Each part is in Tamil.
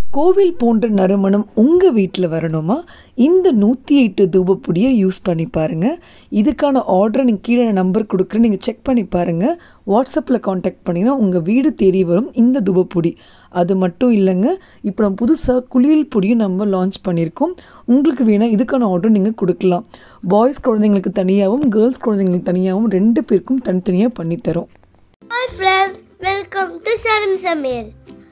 கோவில் போன்ற நறுமணம் உங்கள் வீட்டில் வரணுமா இந்த நூற்றி எட்டு தூபப்பொடியை யூஸ் பண்ணி பாருங்கள் இதுக்கான ஆர்டரை நீங்கள் கீழே நம்பர் கொடுக்குறேன் நீங்கள் செக் பண்ணி பாருங்கள் வாட்ஸ்அப்பில் காண்டாக்ட் பண்ணிங்கன்னா உங்கள் வீடு தேடி வரும் இந்த தூபப்பொடி அது மட்டும் இல்லைங்க இப்போ நம்ம புதுசாக குளியல் பொடியும் நம்ம லான்ச் பண்ணியிருக்கோம் உங்களுக்கு வேணால் இதுக்கான ஆர்டர் நீங்கள் கொடுக்கலாம் பாய்ஸ் குழந்தைங்களுக்கு தனியாகவும் கேர்ள்ஸ் குழந்தைங்களுக்கு தனியாகவும் ரெண்டு பேருக்கும் தனித்தனியாக பண்ணித்தரோம் hi friends welcome to Charan சமையல்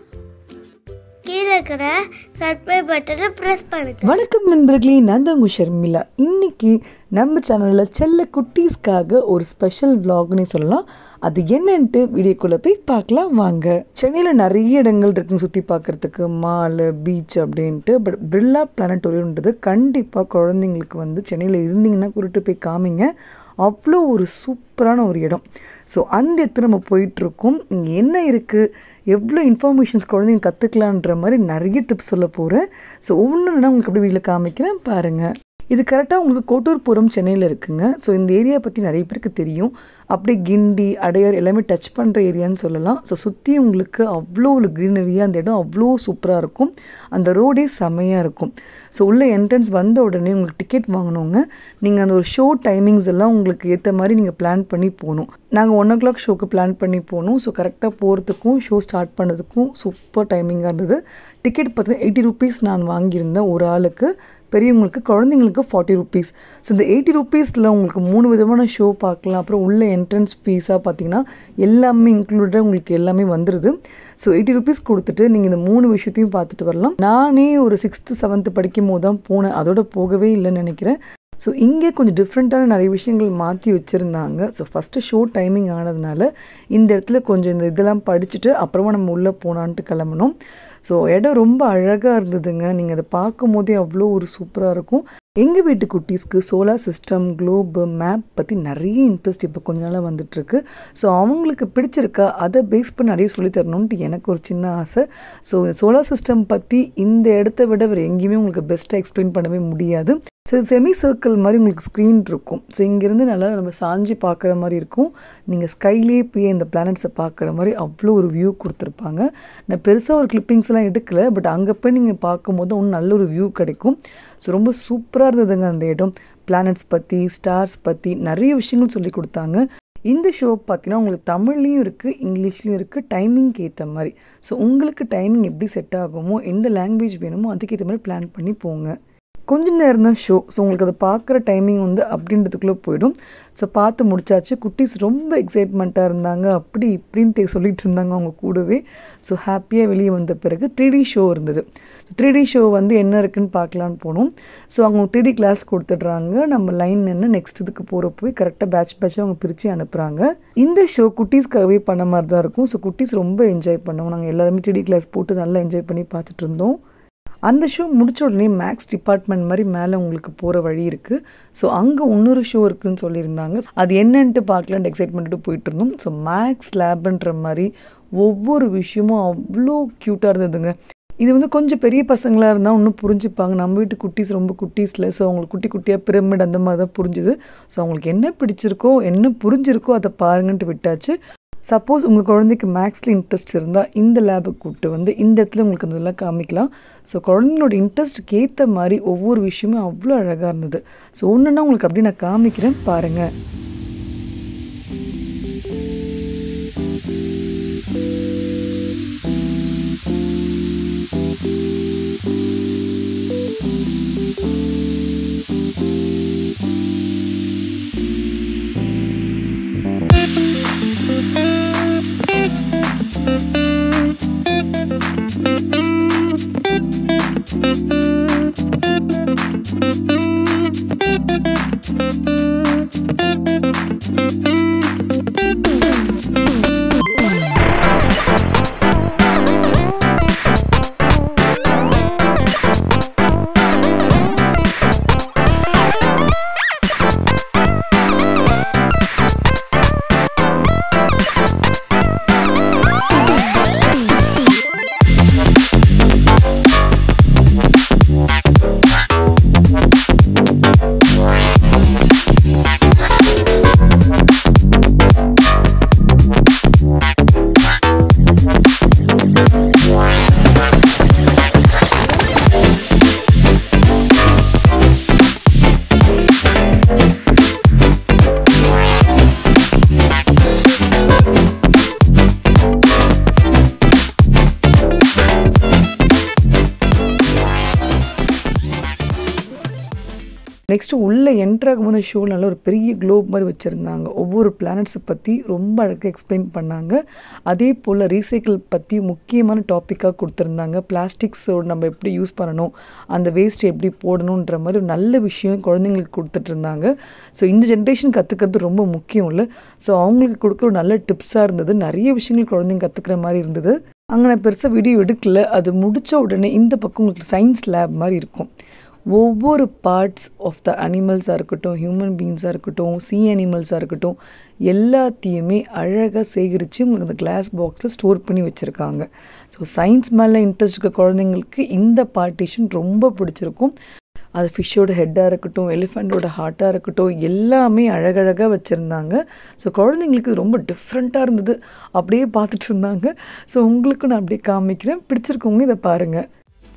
கீழே இருக்கிற சப்ஸ்கிரைப் பட்டனை ப்ரெஸ் பண்ணுங்க வணக்கம் நண்பர்களே நான் தான் உங்கள் ஷர்மிளா இன்னைக்கு நம்ம சேனலில் செல்ல குட்டீஸ்க்காக ஒரு ஸ்பெஷல் vlogனே சொல்லலாம் அது என்னன்ட்டு வீடியோக்குள்ளே போய் பார்க்கலாம் வாங்க சென்னையில் நிறைய இடங்கள் இருக்குங்க சுற்றி பார்க்குறதுக்கு மால் பீச் அப்படின்ட்டு பட் பிர்லா பிளானட்டோரியம்ன்றது கண்டிப்பாக குழந்தைங்களுக்கு வந்து சென்னையில் இருந்தீங்கன்னா கூட்டிட்டு போய் காமிங்க அவ்வளோ ஒரு சூப்பரான ஒரு இடம் ஸோ அந்த இடத்துல நம்ம போயிட்டுருக்கோம் இங்கே என்ன இருக்குது எவ்வளோ இன்ஃபர்மேஷன்ஸ் குழந்தைங்க கற்றுக்கலான்ற மாதிரி நிறைய டிப்ஸ் சொல்ல போகிறேன் ஸோ ஒவ்வொன்று நான் உங்களுக்கு அப்படியே வீட்டில் காமிக்கிறேன் பாருங்கள் இது கரெக்டாக உங்களுக்கு கோட்டூர்புரம் சென்னையில் இருக்குங்க ஸோ இந்த ஏரியா பற்றி நிறைய பேருக்கு தெரியும் அப்படியே கிண்டி அடையார் எல்லாமே டச் பண்ணுற ஏரியான்னு சொல்லலாம் ஸோ சுற்றி உங்களுக்கு அவ்வளோ ஒரு க்ரீனரியாக அந்த இடம் அவ்வளோ சூப்பராக இருக்கும் அந்த ரோடே செமையாக இருக்கும் ஸோ உள்ள என்ட்ரன்ஸ் வந்த உடனே உங்களுக்கு டிக்கெட் வாங்கணுங்க நீங்கள் அந்த ஒரு ஷோ டைமிங்ஸ் எல்லாம் உங்களுக்கு ஏற்ற மாதிரி நீங்கள் பிளான் பண்ணி போகணும் நாங்கள் ஒன் ஓ கிளாக் ஷோக்கு பிளான் பண்ணி போனோம் ஸோ கரெக்டாக போகிறதுக்கும் ஷோ ஸ்டார்ட் பண்ணதுக்கும் சூப்பர் டைமிங்காக இருந்தது டிக்கெட் பார்த்தீங்கன்னா எயிட்டி ருபீஸ் நான் வாங்கியிருந்தேன் ஒரு ஆளுக்கு பெரியவங்களுக்கு குழந்தைங்களுக்கு ஃபார்ட்டி ருபீஸ் ஸோ இந்த எயிட்டி ருபீஸில் உங்களுக்கு மூணு விதமான ஷோ பார்க்கலாம் அப்புறம் உள்ள என்ட்ரன்ஸ் ஃபீஸாக பார்த்தீங்கன்னா எல்லாமே இன்க்ளூடாக உங்களுக்கு எல்லாமே வந்துடுது ஸோ எயிட்டி ருபீஸ் கொடுத்துட்டு நீங்கள் இந்த மூணு விஷயத்தையும் பார்த்துட்டு வரலாம் நானே ஒரு சிக்ஸ்த்து செவன்த்து படிக்கும் போது தான் போனேன் அதோட போகவே இல்லைன்னு நினைக்கிறேன் ஸோ இங்கே கொஞ்சம் டிஃப்ரெண்ட்டான நிறைய விஷயங்கள் மாற்றி வச்சுருந்தாங்க ஸோ ஃபஸ்ட்டு ஷோ டைமிங் ஆனதுனால இந்த இடத்துல கொஞ்சம் இந்த இதெல்லாம் படிச்சுட்டு அப்புறமா நம்ம உள்ளே போனான்ட்டு கிளம்பணும் ஸோ இடம் ரொம்ப அழகாக இருந்ததுங்க நீங்கள் அதை பார்க்கும் போதே அவ்வளோ ஒரு சூப்பராக இருக்கும் எங்கள் வீட்டு குட்டீஸ்க்கு சோலார் சிஸ்டம் குளோபு மேப் பற்றி நிறைய இன்ட்ரெஸ்ட் இப்போ கொஞ்ச நாளாக வந்துட்டுருக்கு ஸோ அவங்களுக்கு பிடிச்சிருக்கா அதை பேஸ் பண்ணி நிறைய சொல்லித் தரணுன்ட்டு எனக்கு ஒரு சின்ன ஆசை ஸோ சோலார் சிஸ்டம் பற்றி இந்த இடத்த விட வேறு எங்கேயுமே உங்களுக்கு பெஸ்ட்டாக எக்ஸ்பிளைன் பண்ணவே முடியாது ஸோ செமி சர்க்கிள் மாதிரி உங்களுக்கு ஸ்க்ரீன் இருக்கும் ஸோ இங்கேருந்து நல்லா நம்ம சாஞ்சி பார்க்குற மாதிரி இருக்கும் நீங்கள் ஸ்கைலே போய் இந்த பிளானட்ஸை பார்க்குற மாதிரி அவ்வளோ ஒரு வியூ கொடுத்துருப்பாங்க நான் பெருசாக ஒரு கிளிப்பிங்ஸ்லாம் எடுக்கல பட் அங்கே போய் நீங்கள் பார்க்கும்போது இன்னும் நல்ல ஒரு வியூ கிடைக்கும் ஸோ ரொம்ப சூப்பராக இருந்ததுங்க அந்த இடம் பிளானட்ஸ் பற்றி ஸ்டார்ஸ் பற்றி நிறைய விஷயங்கள் சொல்லி கொடுத்தாங்க இந்த ஷோ பார்த்தீங்கன்னா உங்களுக்கு தமிழ்லேயும் இருக்குது இங்கிலீஷ்லேயும் இருக்குது டைமிங்க்கு ஏற்ற மாதிரி ஸோ உங்களுக்கு டைமிங் எப்படி செட் ஆகுமோ எந்த லாங்குவேஜ் வேணுமோ அதுக்கேற்ற மாதிரி பிளான் பண்ணி போங்க கொஞ்ச நேரம் தான் ஷோ ஸோ உங்களுக்கு அதை பார்க்குற டைமிங் வந்து அப்படின்றதுக்குள்ளே போயிடும் ஸோ பார்த்து முடிச்சாச்சு குட்டீஸ் ரொம்ப எக்ஸைட்மெண்ட்டாக இருந்தாங்க அப்படி இப்படின்ட்டு சொல்லிட்டு இருந்தாங்க அவங்க கூடவே ஸோ ஹாப்பியாக வெளியே வந்த பிறகு த்ரீ டி ஷோ இருந்தது த்ரீ டி ஷோ வந்து என்ன இருக்குன்னு பார்க்கலான்னு போனோம் ஸோ அவங்க த்ரீ டி கிளாஸ் கொடுத்துட்றாங்க நம்ம லைன் நின்று நெக்ஸ்ட் இதுக்கு போகிற போய் கரெக்டாக பேட்ச் பேட்சாக அவங்க பிரித்து அனுப்புகிறாங்க இந்த ஷோ குட்டீஸ்க்காகவே பண்ண மாதிரி தான் இருக்கும் ஸோ குட்டீஸ் ரொம்ப என்ஜாய் பண்ணுவோம் நாங்கள் எல்லாருமே த்ரீ டி கிளாஸ் போட்டு நல்லா என்ஜாய் பண்ணி பார்த்துட்டு இருந்தோம் அந்த ஷோ முடிச்ச உடனே மேக்ஸ் டிபார்ட்மெண்ட் மாதிரி மேலே உங்களுக்கு போகிற வழி இருக்குது ஸோ அங்கே இன்னொரு ஷோ இருக்குன்னு சொல்லியிருந்தாங்க அது என்னன்ட்டு பார்க்கலான்ட்டு எக்ஸைட்மெண்ட்டு போயிட்டு இருந்தோம் ஸோ மேக்ஸ் லேப்ன்ற மாதிரி ஒவ்வொரு விஷயமும் அவ்வளோ க்யூட்டாக இருந்ததுங்க இது வந்து கொஞ்சம் பெரிய பசங்களாக இருந்தால் இன்னும் புரிஞ்சுப்பாங்க நம்ம வீட்டு குட்டீஸ் ரொம்ப குட்டீஸில் ஸோ அவங்களுக்கு குட்டி குட்டியாக பிரமிட் அந்த மாதிரி தான் புரிஞ்சுது ஸோ அவங்களுக்கு என்ன பிடிச்சிருக்கோ என்ன புரிஞ்சிருக்கோ அதை பாருங்கன்ட்டு விட்டாச்சு சப்போஸ் உங்கள் குழந்தைக்கு மேக்ஸில் இன்ட்ரெஸ்ட் இருந்தால் இந்த லேபுக்கு கூப்பிட்டு வந்து இந்த இடத்துல உங்களுக்கு அதெல்லாம் காமிக்கலாம் ஸோ குழந்தைங்களோட இன்ட்ரெஸ்ட்டுக்கு ஏற்ற மாதிரி ஒவ்வொரு விஷயமும் அவ்வளோ அழகாக இருந்தது ஸோ ஒன்றுன்னா உங்களுக்கு அப்படியே நான் காமிக்கிறேன் பாருங்கள் Thank நெக்ஸ்ட்டு உள்ளே என்ட்ரு ஆகும்போது ஷோவில் நல்ல ஒரு பெரிய குளோப் மாதிரி வச்சுருந்தாங்க ஒவ்வொரு பிளானட்ஸை பற்றி ரொம்ப அழகாக எக்ஸ்பிளைன் பண்ணாங்க அதே போல் ரீசைக்கிள் பற்றி முக்கியமான டாப்பிக்காக கொடுத்துருந்தாங்க பிளாஸ்டிக்ஸோடு நம்ம எப்படி யூஸ் பண்ணணும் அந்த வேஸ்ட் எப்படி போடணுன்ற மாதிரி ஒரு நல்ல விஷயம் குழந்தைங்களுக்கு கொடுத்துட்டு இருந்தாங்க ஸோ இந்த ஜென்ரேஷன் கற்றுக்கிறது ரொம்ப முக்கியம் இல்லை ஸோ அவங்களுக்கு கொடுக்குற ஒரு நல்ல டிப்ஸாக இருந்தது நிறைய விஷயங்கள் குழந்தைங்க கற்றுக்கிற மாதிரி இருந்தது அங்கே நான் பெருசாக வீடியோ எடுக்கல அது முடித்த உடனே இந்த பக்கம் உங்களுக்கு சயின்ஸ் லேப் மாதிரி இருக்கும் ஒவ்வொரு பார்ட்ஸ் ஆஃப் த அனிமல்ஸாக இருக்கட்டும் ஹியூமன் பீங்ஸாக இருக்கட்டும் சி அனிமல்ஸாக இருக்கட்டும் எல்லாத்தையுமே அழகாக சேகரித்து உங்களுக்கு அந்த கிளாஸ் பாக்ஸில் ஸ்டோர் பண்ணி வச்சுருக்காங்க ஸோ சயின்ஸ் மேலே இன்ட்ரெஸ்ட் இருக்க குழந்தைங்களுக்கு இந்த பார்ட்டிஷன் ரொம்ப பிடிச்சிருக்கும் அது ஃபிஷ்ஷோட ஹெட்டாக இருக்கட்டும் எலிஃபெண்ட்டோட ஹார்ட்டாக இருக்கட்டும் எல்லாமே அழகழகாக வச்சுருந்தாங்க ஸோ குழந்தைங்களுக்கு இது ரொம்ப டிஃப்ரெண்ட்டாக இருந்தது அப்படியே பார்த்துட்டு இருந்தாங்க ஸோ உங்களுக்கும் நான் அப்படியே காமிக்கிறேன் பிடிச்சிருக்கவங்க இதை பாருங்கள்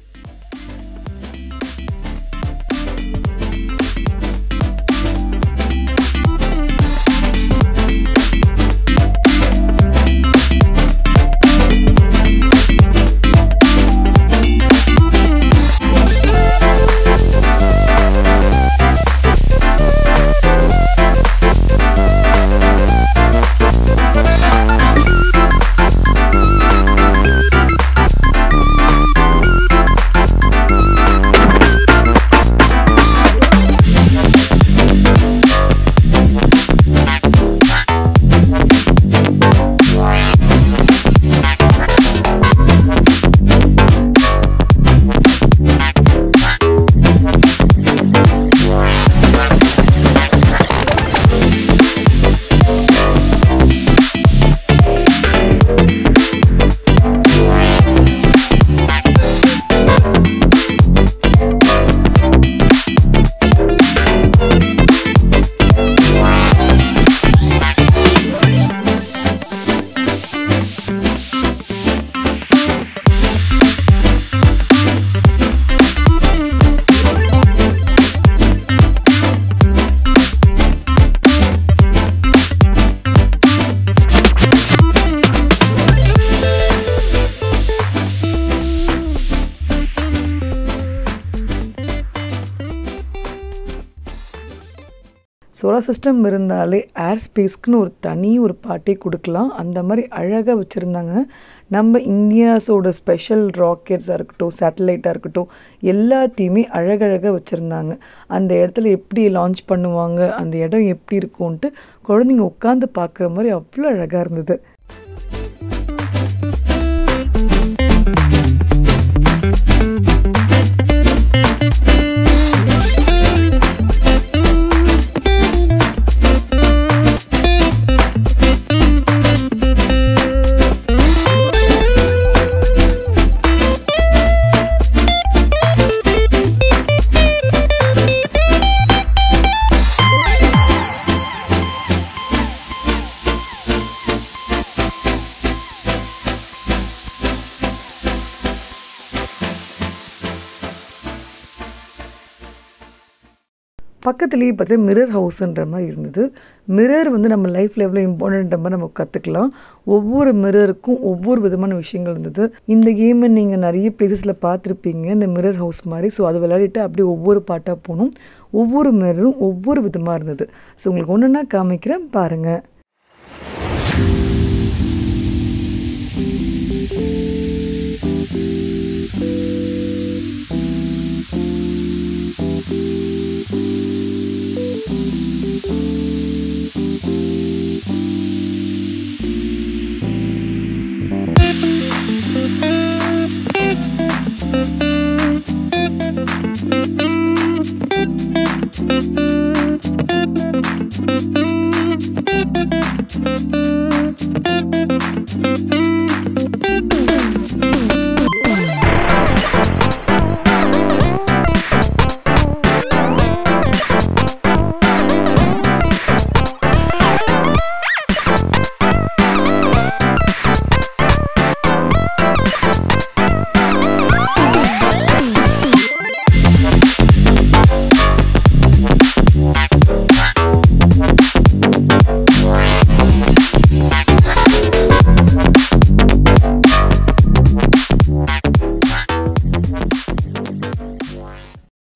சோலார் சிஸ்டம் இருந்தாலே ஏர் ஸ்பேஸ்க்குன்னு ஒரு தனி ஒரு பாட்டே கொடுக்கலாம் அந்த மாதிரி அழகாக வச்சுருந்தாங்க நம்ம இந்தியாஸோட ஸ்பெஷல் ராக்கெட்ஸாக இருக்கட்டும் சேட்டலைட்டாக இருக்கட்டும் எல்லாத்தையுமே அழகழகாக வச்சுருந்தாங்க அந்த இடத்துல எப்படி லான்ச் பண்ணுவாங்க அந்த இடம் எப்படி இருக்கும்ன்ட்டு குழந்தைங்க உட்காந்து பார்க்குற மாதிரி அவ்வளோ அழகாக இருந்தது பக்கத்துலேயே பார்த்தீங்கன்னா மிரர் ஹவுஸ்ன்ற மாதிரி இருந்தது மிரர் வந்து நம்ம லைஃப்பில் எவ்வளோ இம்பார்ட்டன்ற மாதிரி நம்ம கற்றுக்கலாம் ஒவ்வொரு மிரருக்கும் ஒவ்வொரு விதமான விஷயங்கள் இருந்தது இந்த கேமை நீங்கள் நிறைய பிளேசஸில் பார்த்துருப்பீங்க இந்த மிரர் ஹவுஸ் மாதிரி ஸோ அதை விளையாடிட்டு அப்படியே ஒவ்வொரு பாட்டாக போகணும் ஒவ்வொரு மிரரும் ஒவ்வொரு விதமாக இருந்தது ஸோ உங்களுக்கு ஒன்று ஒன்றா காமிக்கிறேன் பாருங்கள்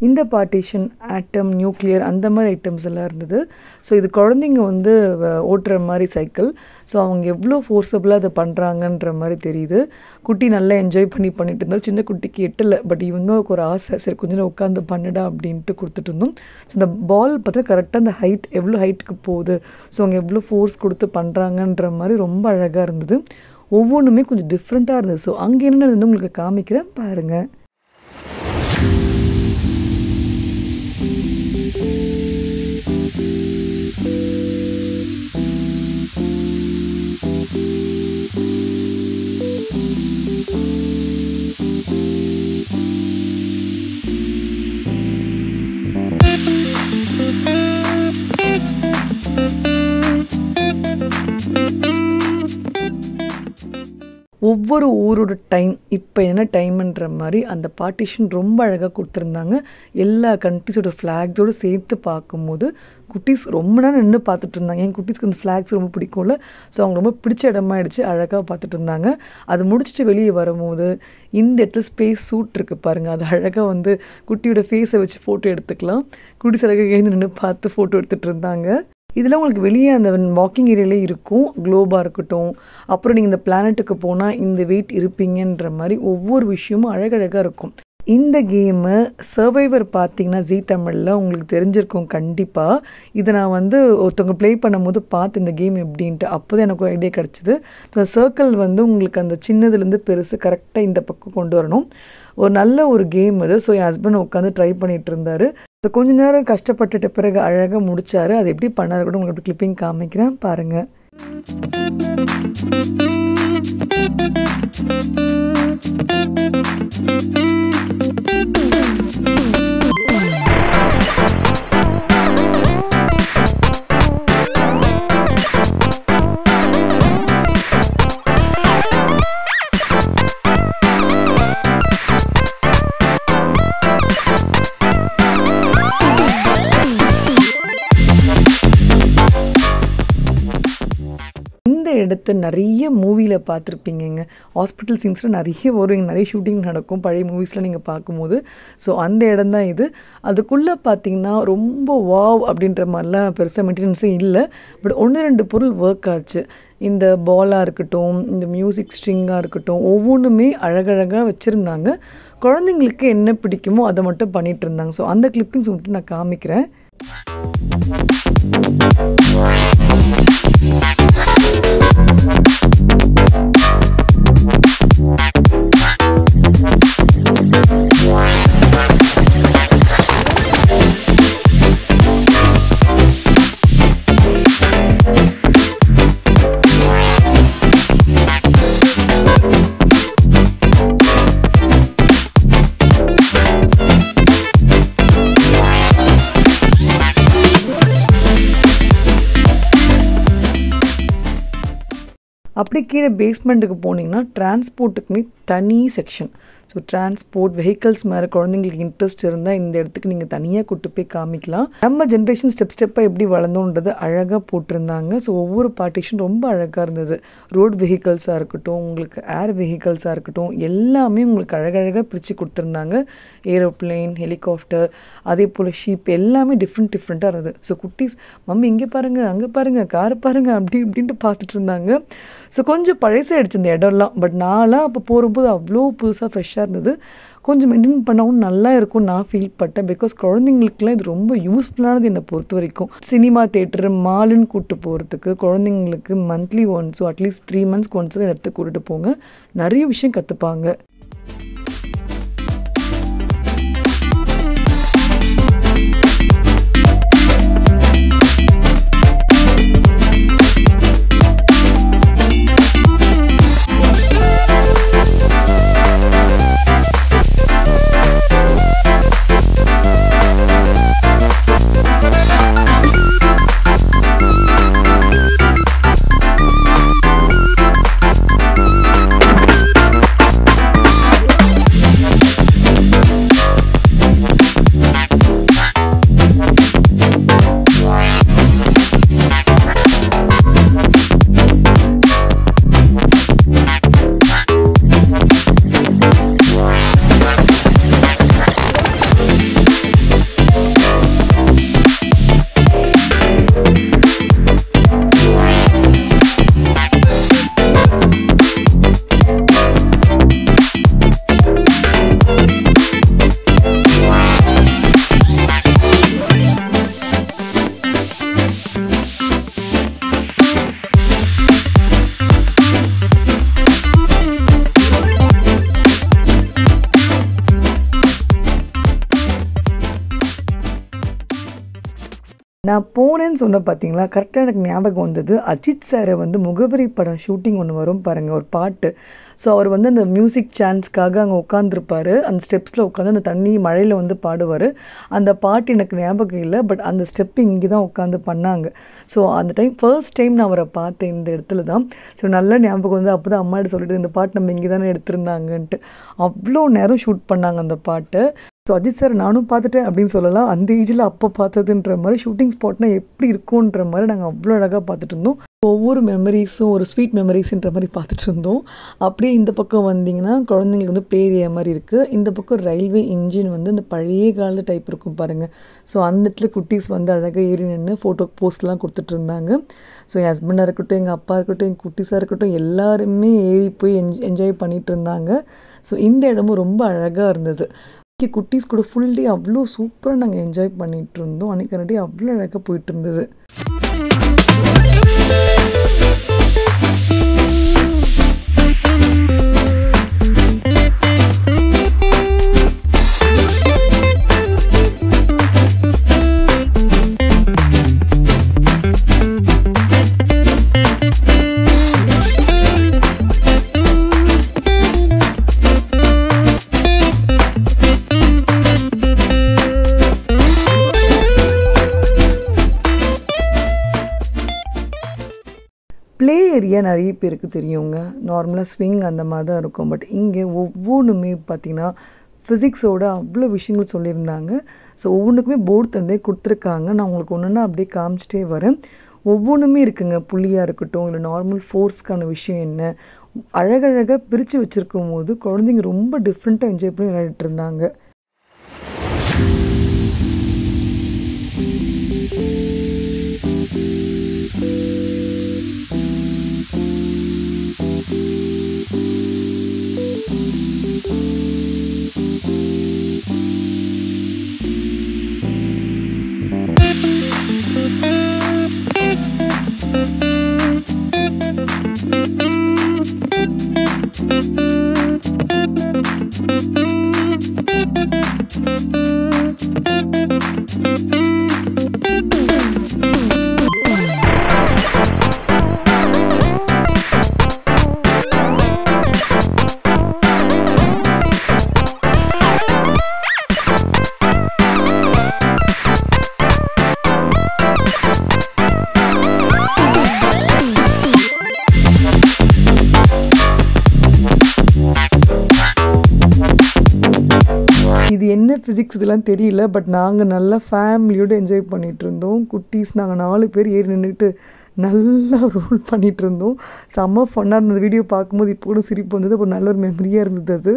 இந்த பார்ட்டிஷன் ஆட்டம் நியூக்ளியர் அந்த மாதிரி ஐட்டம்ஸ் எல்லாம் இருந்தது ஸோ இது குழந்தைங்க வந்து வ- ஓட்டுற மாதிரி சைக்கிள் ஸோ அவங்க எவ்வளோ ஃபோர்ஸபுளாக அதை பண்ணுறாங்கன்ற மாதிரி தெரியுது குட்டி நல்லா என்ஜாய் பண்ணி பண்ணிட்டு இருந்தாலும் சின்ன குட்டிக்கு எட்டலை பட் இவங்க ஒரு ஆசை சரி கொஞ்ச நேரம் உட்காந்து பண்ணுடா அப்படின்ட்டு கொடுத்துட்டு இருந்தோம் ஸோ இந்த பால் பார்த்தா கரெக்டாக அந்த ஹைட் எவ்வளோ ஹைட்டுக்கு போகுது ஸோ அவங்க எவ்வளோ ஃபோர்ஸ் கொடுத்து பண்ணுறாங்கன்ற மாதிரி ரொம்ப அழகாக இருந்தது ஒவ்வொன்றுமே கொஞ்சம் டிஃப்ரெண்ட்டாக இருந்தது ஸோ அங்கே என்ன நடந்தது உங்களுக்கு காமிக்கிறேன் பாருங்கள் ஒவ்வொரு ஊரோட டைம் இப்போ என்ன டைம்ன்ற மாதிரி அந்த பார்ட்டிஷன் ரொம்ப அழகாக கொடுத்துருந்தாங்க எல்லா கண்ட்ரிஸோட ஃப்ளாக்ஸோடு சேர்த்து பார்க்கும்போது குட்டீஸ் ரொம்ப நேரம் நின்று பார்த்துட்டு இருந்தாங்க என் குட்டீஸ்க்கு அந்த ஃப்ளாக்ஸ் ரொம்ப பிடிக்கும்ல ஸோ அவங்க ரொம்ப பிடிச்ச இடமாயிடுச்சு அழகாக பார்த்துட்டு இருந்தாங்க அது முடிச்சுட்டு வெளியே வரும்போது இந்த இடத்துல ஸ்பேஸ் சூட் இருக்குது பாருங்கள் அது அழகாக வந்து குட்டியோட ஃபேஸை வச்சு ஃபோட்டோ எடுத்துக்கலாம் குட்டீஸ் அழகாக எழுந்து நின்று பார்த்து ஃபோட்டோ எடுத்துகிட்டு இருந்தாங்க இதில் உங்களுக்கு வெளியே அந்த வாக்கிங் ஏரியாலே இருக்கும் குளோபாக இருக்கட்டும் அப்புறம் நீங்கள் இந்த பிளானட்டுக்கு போனால் இந்த வெயிட் இருப்பீங்கன்ற மாதிரி ஒவ்வொரு விஷயமும் அழகழகாக இருக்கும் இந்த கேமு சர்வைவர் பார்த்தீங்கன்னா ஜீ தமிழில் உங்களுக்கு தெரிஞ்சிருக்கும் கண்டிப்பாக இதை நான் வந்து ஒருத்தவங்க ப்ளே பண்ணும்போது பார்த்து இந்த கேம் எப்படின்ட்டு அப்போ தான் எனக்கு ஒரு ஐடியா கிடச்சிது இந்த சர்க்கிள் வந்து உங்களுக்கு அந்த சின்னதுலேருந்து பெருசு கரெக்டாக இந்த பக்கம் கொண்டு வரணும் ஒரு நல்ல ஒரு கேம் அது ஸோ என் ஹஸ்பண்ட் உட்காந்து ட்ரை பண்ணிட்டு இருந்தாரு ஸோ கொஞ்ச நேரம் கஷ்டப்பட்டுட்ட பிறகு அழகாக முடிச்சாரு அது எப்படி பண்ணாரு கூட உங்களுக்கு கிளிப்பிங் காமிக்கிறேன் பாருங்கள் இந்த இடத்த நிறைய மூவியில் பார்த்துருப்பீங்கங்க ஹாஸ்பிட்டல் சீன்ஸில் நிறைய வரும் இங்க நிறைய ஷூட்டிங் நடக்கும் பழைய மூவிஸில் நீங்கள் பார்க்கும்போது ஸோ அந்த இடம் தான் இது அதுக்குள்ளே பார்த்தீங்கன்னா ரொம்ப வாவ் அப்படின்ற மாதிரிலாம் பெருசாக மெயின்டெனன்ஸே இல்லை பட் ஒன்று ரெண்டு பொருள் ஒர்க் ஆச்சு இந்த பாலாக இருக்கட்டும் இந்த மியூசிக் ஸ்ட்ரிங்காக இருக்கட்டும் ஒவ்வொன்றுமே அழகழகாக வச்சுருந்தாங்க குழந்தைங்களுக்கு என்ன பிடிக்குமோ அதை மட்டும் பண்ணிட்டு இருந்தாங்க ஸோ அந்த கிளிப்பிங்ஸ் மட்டும் நான் காமிக்கிறேன் அப்படி கீழே பேஸ்மெண்ட்டுக்கு போனீங்கன்னா டிரான்ஸ்போர்ட்டுக்குமே தனி செக்ஷன் ஸோ டிரான்ஸ்போர்ட் வெஹிக்கல்ஸ் மேலே குழந்தைங்களுக்கு இன்ட்ரெஸ்ட் இருந்தால் இந்த இடத்துக்கு நீங்கள் தனியாக கூட்டு போய் காமிக்கலாம் நம்ம ஜென்ரேஷன் ஸ்டெப் ஸ்டெப்பாக எப்படி வளர்ந்தோன்றது அழகாக போட்டிருந்தாங்க ஸோ ஒவ்வொரு பார்ட்டிஷன் ரொம்ப அழகாக இருந்தது ரோட் வெஹிக்கல்ஸாக இருக்கட்டும் உங்களுக்கு ஏர் வெஹிக்கல்ஸாக இருக்கட்டும் எல்லாமே உங்களுக்கு அழகழகாக பிரித்து கொடுத்துருந்தாங்க ஏரோப்ளேன் ஹெலிகாப்டர் அதே போல் ஷீப் எல்லாமே டிஃப்ரெண்ட் டிஃப்ரெண்ட்டாக இருந்தது ஸோ குட்டீஸ் மம்மி இங்கே பாருங்கள் அங்கே பாருங்கள் கார் பாருங்கள் அப்படி இப்படின்ட்டு பார்த்துட்டு இருந்தாங்க ஸோ கொஞ்சம் பழசாயிடுச்சு இந்த இடம்லாம் பட் நான்லாம் அப்போ போகும்போது அவ்வளோ புதுசாக ஃப்ரெஷ்ஷாக இருந்தது கொஞ்சம் மெயின்டைன் பண்ணவும் நல்லா இருக்கும் நான் ஃபீல் பட்டேன் பிகாஸ் குழந்தைங்களுக்குலாம் இது ரொம்ப யூஸ்ஃபுல்லானது என்னை பொறுத்த வரைக்கும் சினிமா தேட்டரு மாலுன்னு கூப்பிட்டு போகிறதுக்கு குழந்தைங்களுக்கு மந்த்லி ஒன்ஸோ அட்லீஸ்ட் த்ரீ மந்த்ஸ்க்கு ஒன்ஸ் இந்த இடத்துக்கு கூட்டிட்டு போங்க நிறைய விஷயம் கற்றுப்பாங்க நான் போனேன்னு சொன்ன பார்த்தீங்களா கரெக்டாக எனக்கு ஞாபகம் வந்தது அஜித் சாரை வந்து முகவரி படம் ஷூட்டிங் ஒன்று வரும் பாருங்கள் ஒரு பாட்டு ஸோ அவர் வந்து அந்த மியூசிக் சான்ஸ்க்காக அங்கே உட்காந்துருப்பாரு அந்த ஸ்டெப்ஸில் உட்காந்து அந்த தண்ணி மழையில் வந்து பாடுவார் அந்த பாட்டு எனக்கு ஞாபகம் இல்லை பட் அந்த ஸ்டெப் இங்கே தான் உட்காந்து பண்ணாங்க ஸோ அந்த டைம் ஃபர்ஸ்ட் டைம் நான் அவரை பார்த்தேன் இந்த இடத்துல தான் ஸோ நல்ல ஞாபகம் வந்து அப்போ தான் அம்மாட்ட சொல்லிட்டு இந்த பாட்டு நம்ம இங்கே தானே எடுத்திருந்தாங்கன்ட்டு அவ்வளோ நேரம் ஷூட் பண்ணாங்க அந்த பாட்டை ஸோ அஜித் சார் நானும் பார்த்துட்டேன் அப்படின்னு சொல்லலாம் அந்த ஏஜில் அப்போ பார்த்ததுன்ற மாதிரி ஷூட்டிங் ஸ்பாட்னா எப்படி இருக்கும்ன்ற மாதிரி நாங்கள் அவ்வளோ அழகாக பார்த்துட்டு இருந்தோம் ஒவ்வொரு மெமரிஸும் ஒரு ஸ்வீட் மெமரிஸ்ன்ற மாதிரி பார்த்துட்டு இருந்தோம் அப்படியே இந்த பக்கம் வந்தீங்கன்னா குழந்தைங்களுக்கு வந்து ப்ளே ஏரியா மாதிரி இருக்குது இந்த பக்கம் ரயில்வே இன்ஜின் வந்து இந்த பழைய காலத்து டைப் இருக்கும் பாருங்கள் ஸோ அந்த இடத்துல குட்டீஸ் வந்து அழகாக ஏறி நின்று ஃபோட்டோ போஸ்ட்லாம் கொடுத்துட்டு இருந்தாங்க ஸோ என் ஹஸ்பண்டாக இருக்கட்டும் எங்கள் அப்பா இருக்கட்டும் எங்கள் குட்டீஸாக இருக்கட்டும் எல்லாருமே ஏறி போய் என்ஜ் என்ஜாய் பண்ணிகிட்டு இருந்தாங்க ஸோ இந்த இடமும் ரொம்ப அழகாக இருந்தது அன்றைக்கி குட்டீஸ் கூட ஃபுல் டே அவ்வளோ சூப்பராக நாங்கள் என்ஜாய் பண்ணிகிட்டு இருந்தோம் அன்றைக்கி டே அவ்வளோ அழகாக போயிட்டு இருந்தது ப்ளே ஏரியா நிறைய பேருக்கு தெரியுங்க நார்மலாக ஸ்விங் அந்த மாதிரி தான் இருக்கும் பட் இங்கே ஒவ்வொன்றுமே பார்த்திங்கன்னா ஃபிசிக்ஸோட அவ்வளோ விஷயங்கள் சொல்லியிருந்தாங்க ஸோ ஒவ்வொன்றுக்குமே போர்டு தந்தே கொடுத்துருக்காங்க நான் உங்களுக்கு ஒன்று ஒன்றா அப்படியே காமிச்சிட்டே வரேன் ஒவ்வொன்றுமே இருக்குங்க புள்ளியாக இருக்கட்டும் இல்லை நார்மல் ஃபோர்ஸ்க்கான விஷயம் என்ன அழகழகாக பிரித்து வச்சுருக்கும் போது குழந்தைங்க ரொம்ப டிஃப்ரெண்ட்டாக என்ஜாய் பண்ணி விளையாடிட்டு இருந்தாங்க இது என்ன ஃபிசிக்ஸ் இதெல்லாம் தெரியல பட் நாங்கள் நல்லா ஃபேமிலியோடு என்ஜாய் பண்ணிகிட்டு இருந்தோம் குட்டீஸ் நாங்கள் நாலு பேர் ஏறி நின்றுட்டு நல்லா ரோல் பண்ணிகிட்டு இருந்தோம் செம்ம ஃபன்னாக இருந்தது வீடியோ பார்க்கும்போது இப்போ கூட சிரிப்பு வந்தது ஒரு நல்ல ஒரு மெமரியாக இருந்தது அது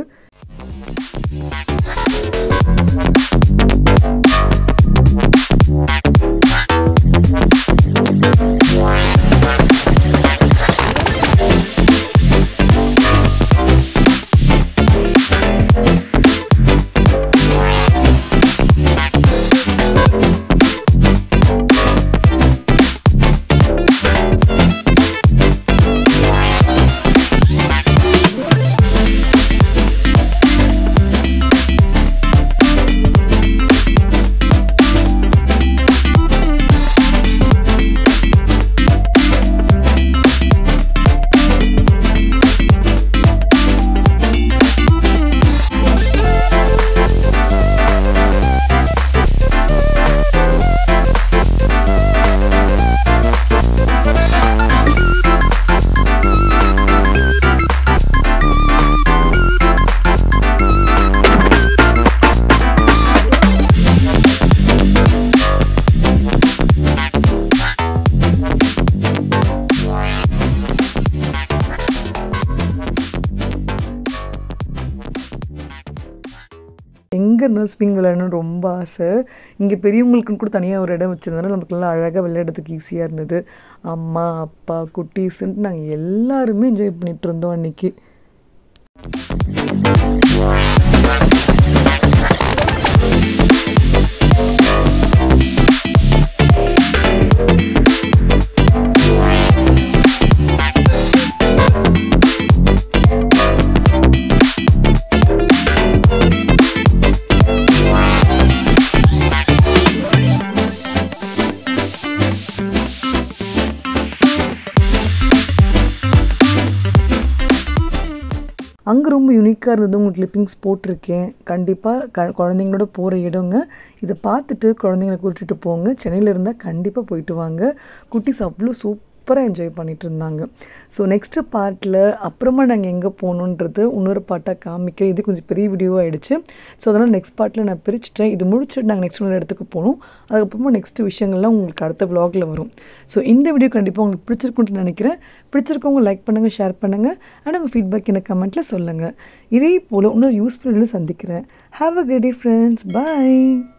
எங்கே இருந்தாலும் ஸ்விங் விளையாடணும்னு ரொம்ப ஆசை இங்கே பெரியவங்களுக்குன்னு கூட தனியாக ஒரு இடம் வச்சுருந்தனால நமக்கு நல்லா அழகாக விளையாடுறதுக்கு ஈஸியாக இருந்தது அம்மா அப்பா குட்டீஸ்ன்ட்டு நாங்கள் எல்லாருமே என்ஜாய் பண்ணிகிட்டு இருந்தோம் அன்றைக்கி யூனிக்காக இருந்தது உங்களுக்கு கிளிப்பிங்ஸ் போட்டிருக்கேன் கண்டிப்பாக க குழந்தைங்களோட போகிற இடங்க இதை பார்த்துட்டு குழந்தைங்களை கூட்டிகிட்டு போங்க சென்னையில் இருந்தால் கண்டிப்பாக போயிட்டு வாங்க குட்டீஸ் அவ்வளோ சூப்பராக என்ஜாய் பண்ணிட்டு இருந்தாங்க ஸோ நெக்ஸ்ட்டு பார்ட்டில் அப்புறமா நாங்கள் எங்கே போகணுன்றது இன்னொரு பார்ட்டாக காமிக்க இது கொஞ்சம் பெரிய வீடியோவாக ஆயிடுச்சு ஸோ அதனால் நெக்ஸ்ட் பார்ட்டில் நான் பிரிச்சுட்டேன் இது முடிச்சுட்டு நாங்கள் நெக்ஸ்ட் இன்னொரு இடத்துக்கு போகணும் அதுக்கப்புறமா நெக்ஸ்ட் விஷயங்கள்லாம் உங்களுக்கு அடுத்த vlogல வரும் ஸோ இந்த வீடியோ கண்டிப்பாக உங்களுக்கு பிடிச்சிருக்குன்ட்டு நினைக்கிறேன் பிடிச்சிருக்கவங்க லைக் பண்ணுங்கள் ஷேர் பண்ணுங்கள் அண்ட் உங்கள் ஃபீட்பேக் எனக்கு கமெண்ட்டில் சொல்லுங்கள் இதே போல் இன்னொரு யூஸ்ஃபுல் சந்திக்கிறேன் have a great friends by